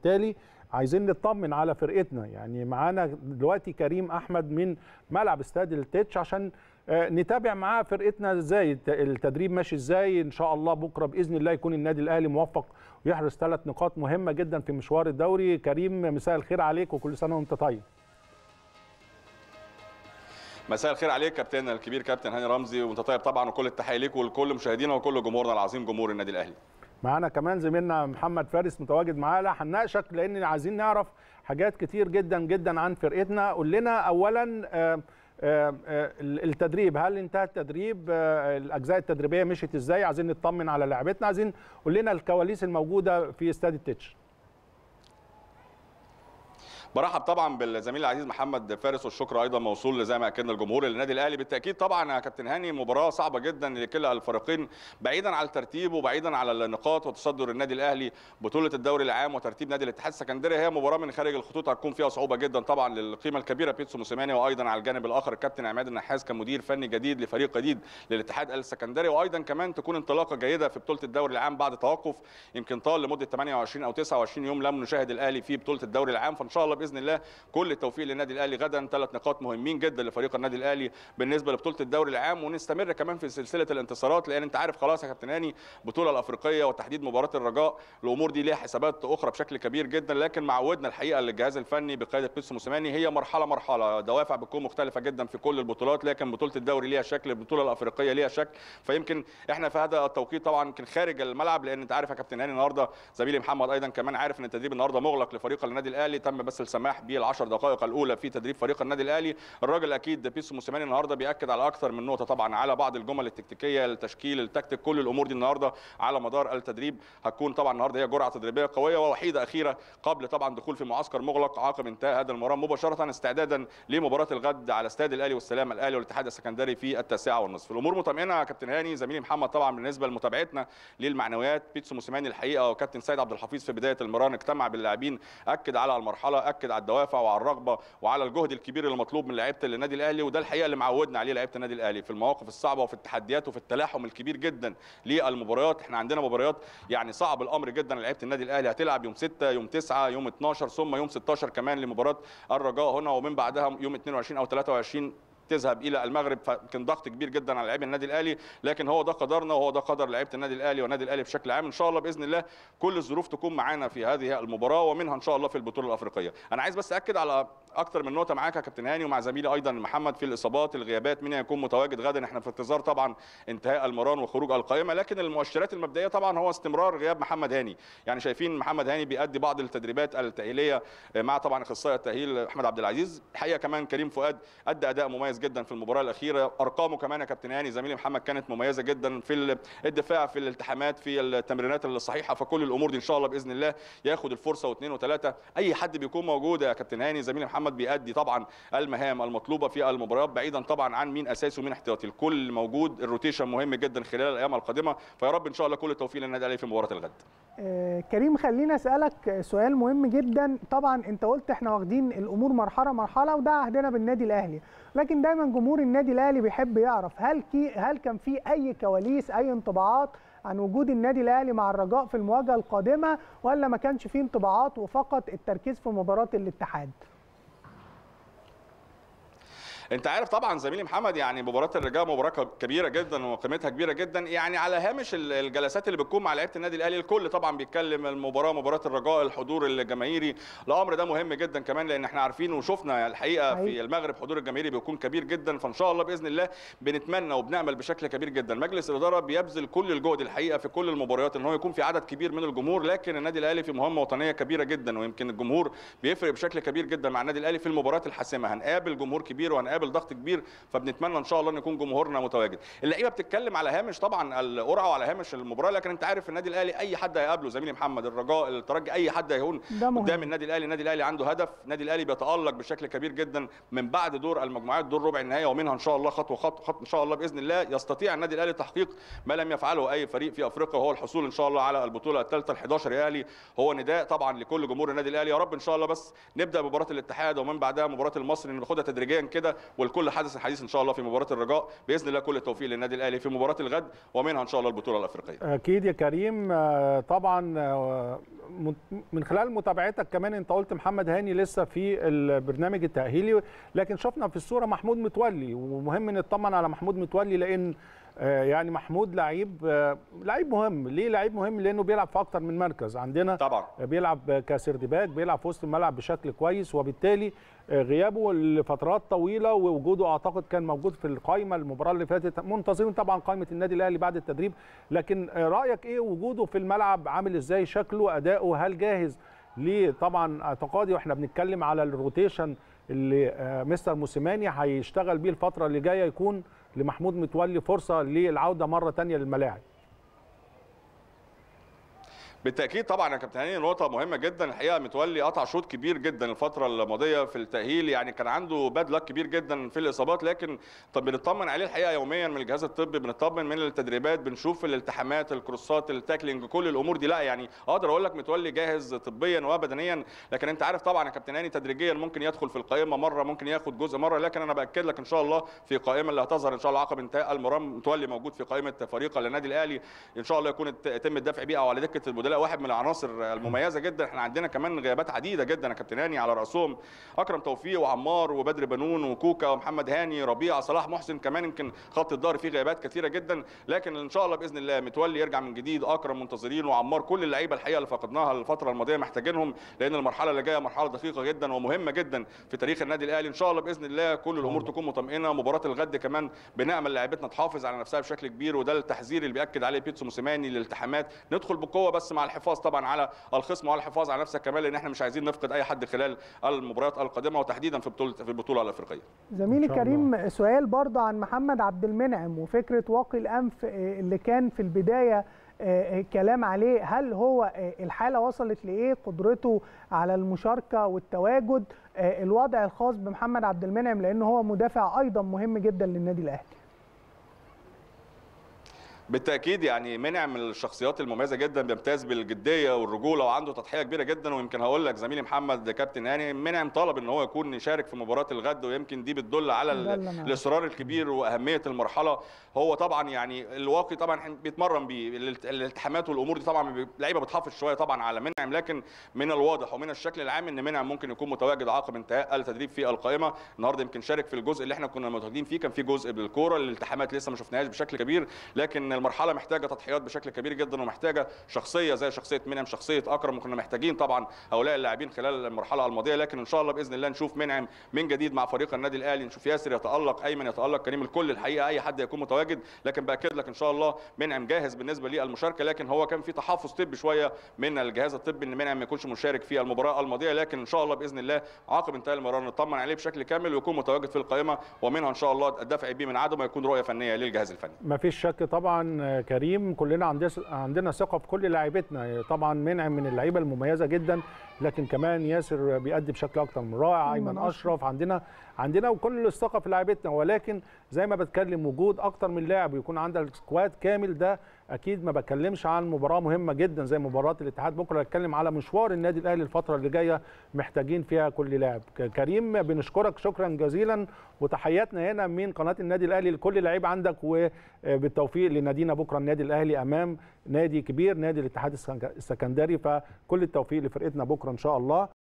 فبالتالي عايزين نطمن على فرقتنا يعني معانا دلوقتي كريم احمد من ملعب استاد التتش عشان نتابع معاه فرقتنا ازاي التدريب ماشي ازاي ان شاء الله بكره باذن الله يكون النادي الاهلي موفق ويحرز ثلاث نقاط مهمه جدا في مشوار الدوري كريم مساء الخير عليك وكل سنه وانت طيب مساء الخير عليك كابتن الكبير كابتن هاني رمزي وانت طيب طبعا وكل التحيه ليك ولكل مشاهدينا وكل جمهورنا العظيم جمهور النادي الاهلي معانا كمان زميلنا محمد فارس متواجد معانا هنناقشك لان عايزين نعرف حاجات كتير جدا جدا عن فرقتنا قول لنا اولا آآ آآ التدريب هل انتهى التدريب الاجزاء التدريبيه مشيت ازاي عايزين نطمن على لعبتنا عايزين قول لنا الكواليس الموجوده في استاد التتش برحب طبعا بالزميل العزيز محمد فارس والشكر ايضا موصول زي ما اكدنا الجمهور للنادي الاهلي بالتاكيد طبعا يا كابتن هاني مباراه صعبه جدا لكلا الفريقين بعيدا عن الترتيب وبعيدا على النقاط وتصدر النادي الاهلي بطوله الدوري العام وترتيب نادي الاتحاد السكندري هي مباراه من خارج الخطوط هتكون فيها صعوبه جدا طبعا للقيمه الكبيره بيتسو موسيماني وايضا على الجانب الاخر الكابتن عماد النحاس كمدير فني جديد لفريق جديد للاتحاد السكندري وايضا كمان تكون انطلاقه جيده في بطوله الدوري العام بعد توقف يمكن طال لمده 28 او 29 يوم لم نشاهد الاهلي في بطوله الدوري العام فان شاء الله باذن الله كل التوفيق للنادي الاهلي غدا ثلاث نقاط مهمين جدا لفريق النادي الاهلي بالنسبه لبطوله الدوري العام ونستمر كمان في سلسله الانتصارات لان انت عارف خلاص يا كابتن هاني البطوله الافريقيه وتحديد مباراه الرجاء الامور دي ليها حسابات اخرى بشكل كبير جدا لكن معودنا الحقيقه للجهاز الفني بقياده بيتسو موسيماني هي مرحله مرحله دوافع بتكون مختلفه جدا في كل البطولات لكن بطوله الدوري ليها شكل البطوله الافريقيه ليها شكل فيمكن احنا في هذا التوقيت طبعا يمكن خارج الملعب لان انت عارف يا كابتن هاني النهارده زميلي محمد ايضا كمان عارف ان التدريب النهارده مغلق لفريق النادي الاهلي تم بس السماح بالعشر دقائق الاولى في تدريب فريق النادي الاهلي الراجل اكيد بيسو موسيماني النهارده بياكد على اكثر من نقطه طبعا على بعض الجمل التكتيكيه التشكيل التكتيك كل الامور دي النهارده على مدار التدريب هتكون طبعا النهارده هي جرعه تدريبيه قويه ووحيده اخيره قبل طبعا دخول في معسكر مغلق عقب انتهاء هذا المران مباشره استعدادا لمباراه الغد على استاد الاهلي والسلام الاهلي والاتحاد السكندري في التاسعه والنصف الامور مطمئنه يا كابتن هاني زميلي محمد طبعا بالنسبه لمتابعتنا للمعنويات بيتسو موسيماني الحقيقه وكابتن سيد عبد الحفيظ في بدايه المران اجتمع باللاعبين اكد على المرحله اكد على الدوافع وعلى الرغبه وعلى الجهد الكبير اللي مطلوب من لعيبه النادي الاهلي وده الحقيقه اللي معودنا عليه لعيبه النادي الاهلي في المواقف الصعبه وفي التحديات وفي التلاحم الكبير جدا للمباريات احنا عندنا مباريات يعني صعب الامر جدا لعيبه النادي الاهلي هتلعب يوم 6 يوم 9 يوم 12 ثم يوم 16 كمان لمباراه الرجاء هنا ومن بعدها يوم 22 او 23 تذهب الى المغرب فكان ضغط كبير جدا على لاعبي النادي الاهلي لكن هو ده قدرنا وهو ده قدر لعيبه النادي الاهلي والنادي الاهلي بشكل عام ان شاء الله باذن الله كل الظروف تكون معانا في هذه المباراه ومنها ان شاء الله في البطوله الافريقيه انا عايز بس اكد على اكتر من نقطه معاك يا كابتن هاني ومع زميلي ايضا محمد في الاصابات الغيابات مين هيكون متواجد غدا احنا في انتظار طبعا انتهاء المران وخروج القائمه لكن المؤشرات المبدئيه طبعا هو استمرار غياب محمد هاني يعني شايفين محمد هاني بيأدي بعض التدريبات التاهيليه مع طبعا اخصائي التاهيل احمد عبد العزيز الحقيقه كمان كريم فؤاد ادى اداء مميز جدا في المباراه الاخيره ارقامه كمان يا كابتن هاني زميلي محمد كانت مميزه جدا في الدفاع في الالتحامات في التمريرات الصحيحه فكل الامور دي ان شاء الله باذن الله ياخد الفرصه واثنين وثلاثه اي حد بيكون موجود يا كابتن هاني زميلي محمد بيأدي طبعا المهام المطلوبه في المباريات بعيدا طبعا عن مين اساسي ومين احتياطي الكل موجود الروتيشن مهم جدا خلال الايام القادمه فيا رب ان شاء الله كل التوفيق للنادي الاهلي في مباراه الغد آه كريم خليني اسالك سؤال مهم جدا طبعا انت قلت احنا واخدين الامور مرحله مرحله وده عهدنا بالنادي الاهلي لكن دايما جمهور النادي الاهلي بيحب يعرف هل كي هل كان في اي كواليس اي انطباعات عن وجود النادي الاهلي مع الرجاء في المواجهه القادمه ولا ما كانش فيه انطباعات وفقط التركيز في مباراه الاتحاد انت عارف طبعا زميلي محمد يعني مباراه الرجاء مباراه كبيره جدا وقيمتها كبيره جدا يعني على هامش الجلسات اللي بتكون مع لعيبه النادي الاهلي الكل طبعا بيتكلم المباراه مباراه الرجاء الحضور الجماهيري الامر ده مهم جدا كمان لان احنا عارفين وشفنا الحقيقه في المغرب حضور الجماهيري بيكون كبير جدا فان شاء الله باذن الله بنتمنى وبنامل بشكل كبير جدا مجلس الاداره بيبذل كل الجهد الحقيقه في كل المباريات ان هو يكون في عدد كبير من الجمهور لكن النادي الاهلي في مهمه وطنيه كبيره جدا ويمكن الجمهور بيفرق بشكل كبير جدا مع النادي الاهلي في المباريات الحاسمه هنقابل جمهور كبير وهنقابل ضغط كبير فبنتمنى ان شاء الله ان يكون جمهورنا متواجد اللعيبه بتتكلم على هامش طبعا القرعه وعلى هامش المباراه لكن انت عارف النادي الاهلي اي حد هيقابله زميلي محمد الرجاء الترجي اي حد هيكون قدام النادي الاهلي النادي الاهلي عنده هدف النادي الاهلي بيتالق بشكل كبير جدا من بعد دور المجموعات دور ربع النهائي ومنها ان شاء الله خطوه خطوه خط ان شاء الله باذن الله يستطيع النادي الاهلي تحقيق ما لم يفعله اي فريق في افريقيا وهو الحصول ان شاء الله على البطوله الثالثه ال 11 يا اهلي هو نداء طبعا لكل جمهور النادي الاهلي يا رب ان شاء الله بس نبدا بمباراه الاتحاد ومن بعدها مباراه المصري ناخدها تدريجيا كده والكل حدث حديث ان شاء الله في مباراه الرجاء باذن الله كل التوفيق للنادي الاهلي في مباراه الغد ومنها ان شاء الله البطوله الافريقيه اكيد يا كريم آه، طبعا آه، من خلال متابعتك كمان انت قلت محمد هاني لسه في البرنامج التاهيلي لكن شفنا في الصوره محمود متولي ومهم نطمن على محمود متولي لان آه، يعني محمود لعيب آه، لعيب مهم ليه لعيب مهم لانه بيلعب في اكتر من مركز عندنا طبعا بيلعب كسردباك بيلعب في وسط الملعب بشكل كويس وبالتالي آه، غيابه لفترات طويله ووجوده اعتقد كان موجود في القائمه المباراه اللي فاتت منتظرين طبعا قائمه النادي الاهلي بعد التدريب لكن آه، رايك ايه وجوده في الملعب عامل ازاي شكله اداؤه هل جاهز ليه طبعا اعتقادي واحنا بنتكلم على الروتيشن اللي آه، مستر موسيماني هيشتغل بيه الفتره اللي جايه يكون لمحمود متولي فرصه للعوده مره تانية للملاعب بالتاكيد طبعا يا كابتن هاني نقطه مهمه جدا الحقيقه متولي قطع شوط كبير جدا الفتره الماضيه في التاهيل يعني كان عنده باد لك كبير جدا في الاصابات لكن طب بنطمن عليه الحقيقه يوميا من الجهاز الطبي بنطمن من التدريبات بنشوف الالتحامات الكروسات التاكلينج كل الامور دي لا يعني اقدر اقول لك متولي جاهز طبيا وبدنيا لكن انت عارف طبعا يا كابتن هاني تدريجيا ممكن يدخل في القائمه مره ممكن ياخد جزء مره لكن انا باكد لك ان شاء الله في قائمه اللي هتظهر ان شاء الله عقب انتهاء المرام متولي موجود في قائمه فريق النادي الاهلي ان شاء الله يكون يتم الدفع بيه او على دكه البدلاء واحد من العناصر المميزه جدا احنا عندنا كمان غيابات عديده جدا يا كابتن هاني على راسهم اكرم توفيق وعمار وبدر بنون وكوكا ومحمد هاني ربيعه صلاح محسن كمان يمكن خط الظهر فيه غيابات كثيره جدا لكن ان شاء الله باذن الله متولي يرجع من جديد اكرم منتظرين وعمار كل اللعيبه الحقيقه اللي فقدناها الفتره الماضيه محتاجينهم لان المرحله اللي جايه مرحله دقيقه جدا ومهمه جدا في تاريخ النادي الاهلي ان شاء الله باذن الله كل الامور تكون مطمئنه مباراه الغد كمان بنامل لاعيبتنا تحافظ على نفسها بشكل كبير وده التحذير اللي بياكد عليه بيتسو موسيماني للالتحامات ندخل بقوه بس مع الحفاظ طبعا على الخصم وعلى الحفاظ على نفسك كمان لان احنا مش عايزين نفقد اي حد خلال المباريات القادمه وتحديدا في بطوله في البطوله الافريقيه زميلي إن شاء كريم سؤال برضه عن محمد عبد المنعم وفكره واقي الانف آه، اللي كان في البدايه آه، كلام عليه هل هو آه، الحاله وصلت لايه قدرته على المشاركه والتواجد آه، الوضع الخاص بمحمد عبد المنعم لان هو مدافع ايضا مهم جدا للنادي الاهلي بالتاكيد يعني منعم من الشخصيات المميزه جدا بيمتاز بالجديه والرجوله وعنده تضحيه كبيره جدا ويمكن هقول لك زميلي محمد كابتن هاني منعم طلب ان هو يكون يشارك في مباراه الغد ويمكن دي بتدل على ال- ده اللي أنا الاصرار الكبير واهميه المرحله هو طبعا يعني الواقي طبعا بيتمرن بيه الالت- الالتحامات والامور دي طبعا بي- اللعيبه بتحافظ شويه طبعا على منعم لكن من الواضح ومن الشكل العام ان منعم ممكن يكون متواجد عقب انتهاء التدريب في القائمه النهارده يمكن شارك في الجزء اللي احنا كنا متواجدين فيه كان في جزء بالكوره الالتحامات لسه ما شفناهاش بشكل كبير لكن المرحله محتاجه تضحيات بشكل كبير جدا ومحتاجه شخصيه زي شخصيه منعم شخصيه اكرم وكنا محتاجين طبعا هؤلاء اللاعبين خلال المرحله الماضيه لكن ان شاء الله باذن الله نشوف منعم من جديد مع فريق النادي الاهلي نشوف ياسر يتالق ايمن يتالق كريم الكل الحقيقه اي حد يكون متواجد لكن باكد لك ان شاء الله منعم جاهز بالنسبه للمشاركه لكن هو كان في تحفظ طبي شويه من الجهاز الطبي ان منعم ما يكونش مشارك في المباراه الماضيه لكن ان شاء الله باذن الله عقب انتهاء المباراه نطمن عليه بشكل كامل ويكون متواجد في القائمه ومنها ان شاء الله الدفع بيه من عدم يكون رؤيه فنيه للجهاز الفني ما فيش شك طبعا آه، كريم كلنا عندنا عندنا ثقه في كل لاعيبتنا طبعا منعم من اللعيبه المميزه جدا لكن كمان ياسر بيأدي بشكل اكتر من رائع أيمن ايمن أشرف. اشرف عندنا عندنا وكل الثقه في لاعيبتنا ولكن زي ما بتكلم وجود اكتر من لاعب ويكون عندك سكواد كامل ده اكيد ما بتكلمش عن مباراه مهمه جدا زي مباراه الاتحاد بكره بتكلم على مشوار النادي الاهلي الفتره اللي جايه محتاجين فيها كل لاعب ك- كريم بنشكرك شكرا جزيلا وتحياتنا هنا من قناه النادي الاهلي لكل لعيب عندك وبالتوفيق لنادينا بكره النادي الاهلي امام نادي كبير نادي الاتحاد السكندري فكل التوفيق لفرقتنا بكره ان شاء الله